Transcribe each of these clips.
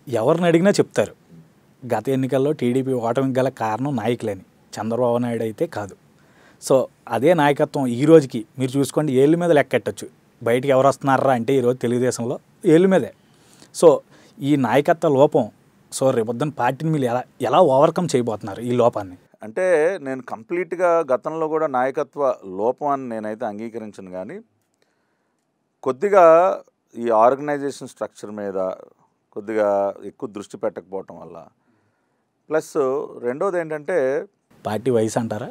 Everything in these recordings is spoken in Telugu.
ఎవరిని అడిగినా చెప్తారు గత ఎన్నికల్లో టీడీపీ ఓటమికి గల కారణం నాయకులని చంద్రబాబు నాయుడు అయితే కాదు సో అదే నాయకత్వం ఈ రోజుకి మీరు చూసుకోండి ఏళ్ళ మీద లెక్కెట్టచ్చు బయటికి ఎవరు వస్తున్నారా అంటే ఈరోజు తెలుగుదేశంలో ఏళ్ళ మీదే సో ఈ నాయకత్వ లోపం సో రేపొద్దున పార్టీని మీరు ఎలా ఎలా ఓవర్కమ్ చేయబోతున్నారు ఈ లోపాన్ని అంటే నేను కంప్లీట్గా గతంలో కూడా నాయకత్వ లోపం అని నేనైతే అంగీకరించను కానీ కొద్దిగా ఈ ఆర్గనైజేషన్ స్ట్రక్చర్ మీద కొద్దిగా ఎక్కువ దృష్టి పెట్టకపోవటం వల్ల ప్లస్ రెండోది ఏంటంటే పార్టీ వయసు అంటారా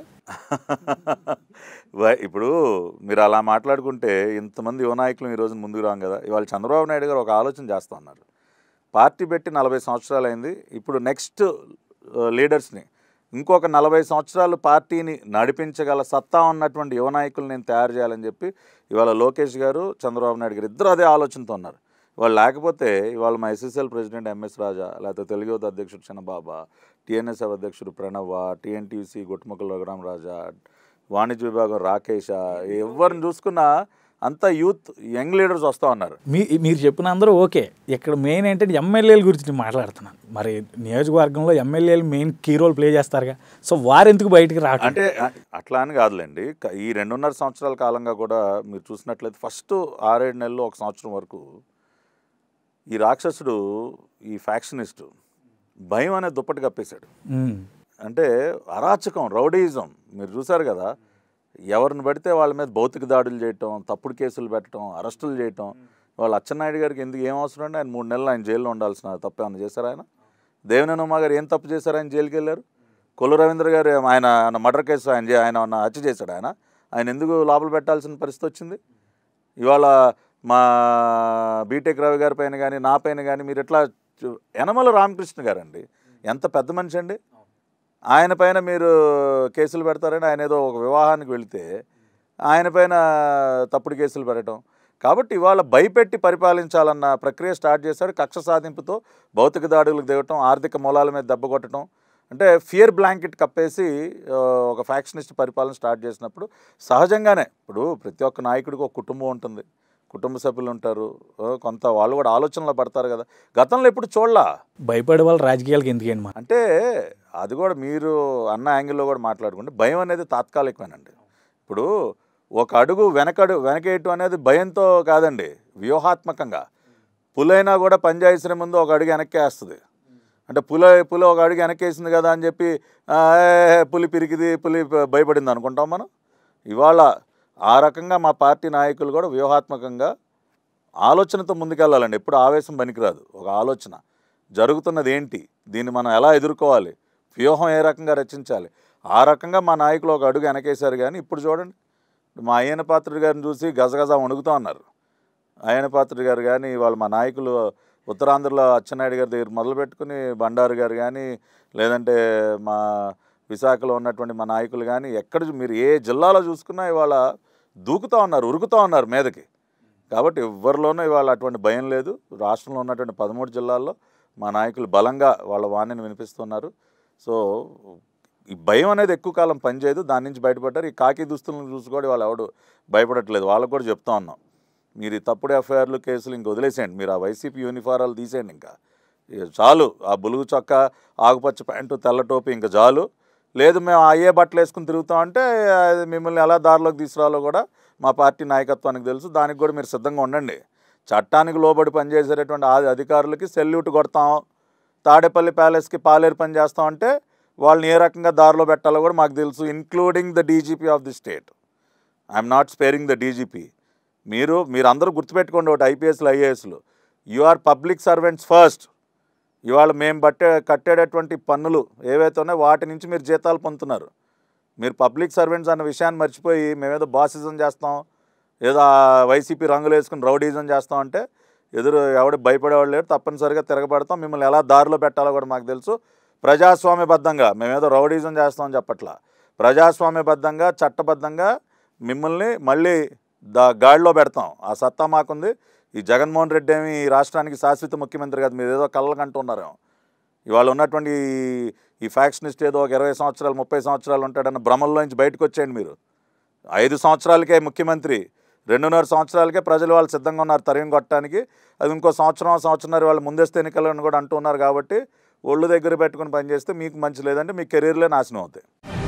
వై- ఇప్పుడు మీరు అలా మాట్లాడుకుంటే ఇంతమంది యువ నాయకులు ఈ రోజు ముందుకు రాం కదా ఇవాళ చంద్రబాబు నాయుడు గారు ఒక ఆలోచన చేస్తా ఉన్నారు పార్టీ పెట్టి నలభై సంవత్సరాలు అయింది ఇప్పుడు నెక్స్ట్ లీడర్స్ని ఇంకొక నలభై సంవత్సరాలు పార్టీని నడిపించగల సత్తా ఉన్నటువంటి యువ నాయకులు నేను తయారు చేయాలని చెప్పి ఇవాళ లోకేష్ గారు చంద్రబాబు నాయుడు గారు ఇద్దరు అదే ఆలోచనతో ఉన్నారు ఇవాళ లేకపోతే ఇవాళ మా ఎస్ఎస్ఎల్ ప్రెసిడెంట్ ఎంఎస్ రాజా లేకపోతే తెలుగు యువత అధ్యక్షుడు చన్నబాబా టీఎన్ఎస్ఎఫ్ అధ్యక్షుడు ప్రణవ టీఎన్టీసీ గుట్టుముక్కల రఘురాం రాజా వాణిజ్య విభాగం రాకేష్ ఎవరిని చూసుకున్నా అంతా యూత్ యంగ్ లీడర్స్ వస్తూ ఉన్నారు మీ మీరు చెప్పిన అందరూ ఓకే ఇక్కడ మెయిన్ ఏంటంటే ఎమ్మెల్యేల గురించి నేను మాట్లాడుతున్నాను మరి నియోజకవర్గంలో ఎమ్మెల్యేలు మెయిన్ కీ రోల్ ప్లే చేస్తారుగా సో వారు ఎందుకు బయటికి రావట్లేదు అంటే అ- అట్లా అని కాదులేండి క- ఈ రెండున్నర సంవత్సరాల కాలంగా కూడా మీరు చూసినట్లయితే ఫస్ట్ ఆరేడు నెలలు ఒక సంవత్సరం వరకు ఈ రాక్షసుడు ఈ ఫ్యాక్షనిస్ట్ భయం అనే దుప్పటి కప్పేశాడు ఉమ్. అంటే అరాచకం రౌడీయిజం మీరు చూసారు కదా ఎవరిని పడితే వాళ్ళ మీద భౌతిక దాడులు చేయటం తప్పుడు కేసులు పెట్టడం అరెస్టులు చేయటం వాళ్ళు అచ్చెన్నాయుడు గారికి ఎందుకు ఏం అవసరం అండి ఆయన మూడు నెలలు ఆయన జైల్లో ఉండాల్సిన తప్పు ఏమైనా చేశారు ఆయన దేవినేనమ్మ గారు ఏం తప్పు చేశారు ఆయన జైలుకి వెళ్ళారు కొల్లు రవీంద్ర గారు ఏం- ఆయన ఆయన మర్డర్ కేసు ఆయన చే- ఆయన ఏమన్నా హత్య చేశాడు ఆయన ఆయన ఎందుకు లోపల పెట్టాల్సిన పరిస్థితి వచ్చింది ఇవాళ మా బీటెక్ రవి గారి పైన కానీ నా పైన కానీ మీరు ఎట్లా చు- యనమల రామకృష్ణ గారండి ఎంత పెద్ద మనిషి అండి ఆయన పైన మీరు కేసులు పెడతారని ఆయన ఏదో ఒక వివాహానికి వెళితే ఆయన పైన తప్పుడు కేసులు పెట్టడం కాబట్టి ఇవాళ భయపెట్టి పరిపాలించాలన్న ప్రక్రియ స్టార్ట్ చేశాడు కక్ష సాధింపుతో భౌతిక దాడులకు దిగటం ఆర్థిక మూలాల మీద దెబ్బ కొట్టడం అంటే ఫియర్ బ్లాంకెట్ కప్పేసి ఆ, ఒక ఫ్యాక్షనిస్ట్ పరిపాలన స్టార్ట్ చేసినప్పుడు సహజంగానే ఇప్పుడు ప్రతి ఒక్క నాయకుడికి ఒక కుటుంబం ఉంటుంది కుటుంబ సభ్యులు ఉంటారు ఆ, కొంత వాళ్ళు కూడా ఆలోచనలో పడతారు కదా గతంలో ఎప్పుడు చూడలా భయపడే వాళ్ళు రాజకీయాలకు ఎందుకేంటి మా అంటే అది కూడా మీరు అన్న యాంగిల్లో కూడా మాట్లాడుకుంటే భయం అనేది తాత్కాలికమేనండి ఇప్పుడు ఒక అడుగు వెనకడు వెనకేయటం అనేది భయంతో కాదండి వ్యూహాత్మకంగా పులైనా కూడా పంజాయిసిన ముందు ఒక అడుగు వెనక్కేస్తుంది అంటే పుల పుల ఒక అడుగు వెనక్కేసింది కదా అని చెప్పి "ఆ, ఏ, పులి పిరికిది పులి భ- భయపడింది అనుకుంటాం మనం ఇవాళ ఆ రకంగా మా పార్టీ నాయకులు కూడా వ్యూహాత్మకంగా ఆలోచనతో ముందుకెళ్ళాలండి ఎప్పుడు ఆవేశం పనికిరాదు ఒక ఆలోచన జరుగుతున్నది ఏంటి దీన్ని మనం ఎలా ఎదుర్కోవాలి వ్యూహం ఏ రకంగా రచించాలి ఆ రకంగా మా నాయకులు ఒక అడుగు వెనకేశారు కానీ ఇప్పుడు చూడండి మా అయ్యన పాత్రుడు గారిని చూసి గజగజ వణుకుతూ ఉన్నారు అయ్యన పాత్రుడు గారు కానీ వాళ్ళు మా నాయకులు ఉత్తరాంధ్రలో అచ్చెన్నాయుడు గారి దగ్గర మొదలు పెట్టుకుని బండారు గారు కానీ లేదంటే మా విశాఖలో ఉన్నటువంటి మా నాయకులు కానీ ఎక్కడ చూ- మీరు ఏ జిల్లాలో చూసుకున్నా ఇవాళ దూకుతూ ఉన్నారు ఉరుకుతూ ఉన్నారు మీదకి కాబట్టి ఎవరిలోనూ ఇవాళ అటువంటి భయం లేదు రాష్ట్రంలో ఉన్నటువంటి పదమూడు జిల్లాల్లో మా నాయకులు బలంగా వాళ్ళ వాణిని వినిపిస్తున్నారు సో ఈ భయం అనేది ఎక్కువ కాలం పనిచేయదు దాని నుంచి బయటపడ్డారు ఈ కాకి దుస్తులను చూసి కూడా వాళ్ళు ఎవడు భయపడట్లేదు వాళ్ళకు కూడా చెప్తా ఉన్నాం మీరు ఈ తప్పుడు ఎఫ్ఐఆర్లు కేసులు ఇంక వదిలేసేయండి మీరు ఆ వైసీపీ యూనిఫారాలు తీసేయండి ఇంకా ఇక చాలు ఆ బులుగు చొక్క ఆకుపచ్చ ప్యాంటు తెల్ల టోపీ ఇంకా చాలు లేదు మేము అయ్యే బట్టలు వేసుకుని తిరుగుతామంటే అది మిమ్మల్ని ఎలా దారిలోకి తీసుకురాలో కూడా మా పార్టీ నాయకత్వానికి తెలుసు దానికి కూడా మీరు సిద్ధంగా ఉండండి చట్టానికి లోబడి పనిచేసేటటువంటి ఆ అధికారులకి సెల్యూట్ కొడతాం తాడేపల్లి ప్యాలెస్కి పాలేరు పని చేస్తామంటే వాళ్ళని ఏ రకంగా దారిలో పెట్టాలో కూడా మాకు తెలుసు including the DGP of the state I'm not sparing the DGP మీరు మీరు అందరూ గుర్తుపెట్టుకోండి ఒకటి ఐపీఎస్లు ఐఏఎస్లు you are public servants first ఇవాళ మేము బట్టే కట్టేటటువంటి పన్నులు ఏవైతే ఉన్నాయో వాటి నుంచి మీరు జీతాలు పొందుతున్నారు మీరు పబ్లిక్ సర్వెంట్స్ అన్న విషయాన్ని మర్చిపోయి మేమేదో బాసిజం చేస్తాం ఏదో ఆ వైసీపీ రంగులు వేసుకుని రౌడీజం చేస్తాం అంటే ఎదురు ఎవడు భయపడేవాడు లేరు తప్పనిసరిగా తిరగబడతాం మిమ్మల్ని ఎలా దారిలో పెట్టాలో కూడా మాకు తెలుసు ప్రజాస్వామ్యబద్ధంగా మేమేదో రౌడీజం చేస్తామని చెప్పట్లా ప్రజాస్వామ్యబద్ధంగా చట్టబద్ధంగా మిమ్మల్ని మళ్ళీ దా గాడిలో పెడతాం ఆ సత్తా మాకుంది ఈ జగన్మోహన్ రెడ్డి ఏమి ఈ రాష్ట్రానికి శాశ్వత ముఖ్యమంత్రి కాదు మీరు ఏదో కళ్ళకంటున్నారు ఇవాళ ఉన్నటువంటి ఈ- ఈ ఫ్యాక్షనిస్ట్ ఏదో ఒక ఇరవై సంవత్సరాలు ముప్పై సంవత్సరాలు ఉంటాడన్న భ్రమల్లోంచి బయటకు వచ్చేయండి మీరు ఐదు సంవత్సరాలకే ముఖ్యమంత్రి రెండున్నర సంవత్సరాలకే ప్రజలు వాళ్ళు సిద్ధంగా ఉన్నారు తరిమి కొట్టడానికి అది ఇంకో సంవత్సరం సంవత్సరాలు వాళ్ళు ముందస్తు ఎన్నికలను కూడా అంటూ ఉన్నారు కాబట్టి ఒళ్ళు దగ్గర పెట్టుకుని పనిచేస్తే మీకు మంచి లేదంటే మీ కెరీర్లే నాశనం అవుతాయి